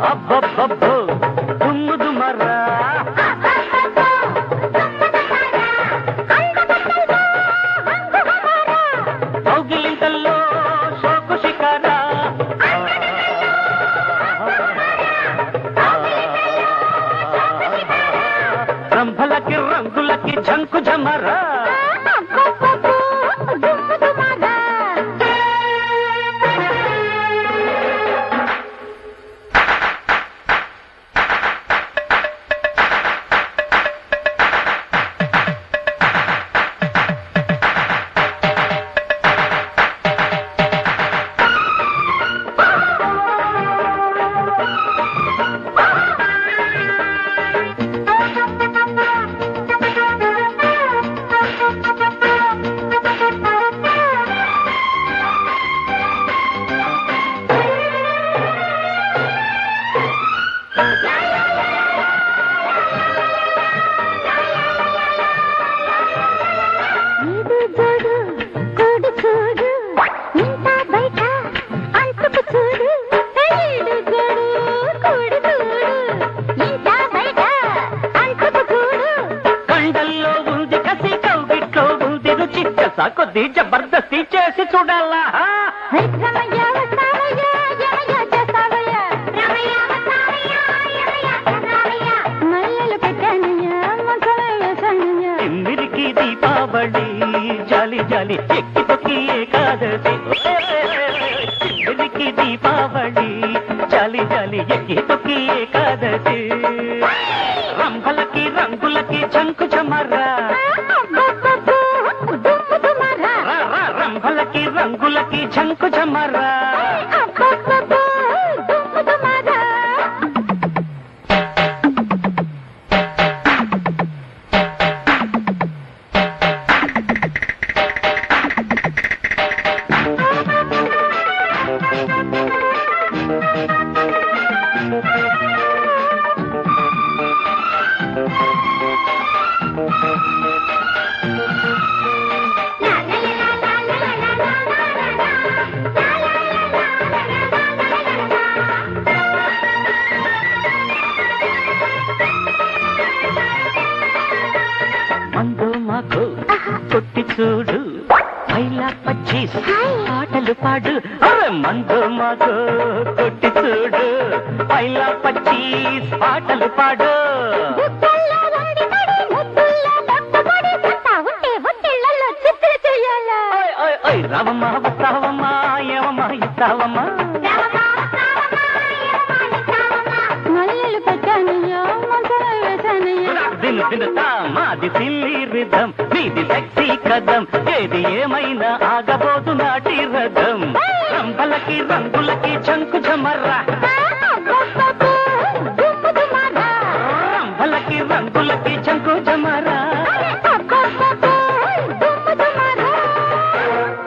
అబ్బబ్బబ్బో దుమ్ము దుమరా కౌగిలింతల్లో శోకు శిఖరా రంభలకి రంగులకి జంకు జమరా ఇది చూడు కూడు చూడు ఇంత బయట అంటుకు చూడు ఈడు చూడు కూడు చూడు ఇంత బయట అంటుకు చూడు కండల్లో ఉంది కసి కౌగిట్లో ఉంది రుచి కసా కొద్ది జబర్దస్తి చేసి చూడాలా హై రమయ్య వస్తావయ్య యమయ్య చేస్తావయ్య రమయ్య వస్తావయ్య యమయ్య చేస్తావయ్య మల్లెలు పెట్టానయ్య మంచమే వేసానయ్య తిమ్మిరికి దీపావళి జాలి జాలి ఎక్కి తొక్కి ఏకాదశి తిమ్మిరికి దీపావళి జాలి జాలి ఎక్కి తొక్కి ఏకాదశి రంభలకి రంగులకి చంకు చమరా అబ్బబ్బబ్బో, దుమ్ము దుమారా. రా, రా, రంభలకి రంగులకి చంకు చమరా అబ్బబ్బబ్బో, దుమ్ము దుమారా. మందు మాకు కొట్టి చూడు పైలా పచ్చీస్ పాటలు పాడు అరే మందు మాకు కొట్టి చూడు పైలా పచ్చీస్ పాటలు పాడు బుట్టల్లో వండి పడి, ముద్దుల్లో లొట్టపడి, సత్తా ఉంటే ఒత్తిళ్లలో చిత్ర చెయ్యాలా? ఓయ్ ఓయ్ ఓయ్ రావమ్మా వస్తావమ్మా ఏమమ్మా ఇస్తావమ్మా మల్లెలు పెట్టానయ్యా మంచమే వేసానయ్యా దిన దిన మాది సిల్లి రిధం మీది సెక్సీ కదం ఏది ఏమైనా ఆగబోతు నాటి రథం రంభలకి రంగులకి చంకు చమర్రా అబ్బబ్బబ్బో, దుమ్ము దుమారా. రంభలకి రంగులకి చంకు చమరా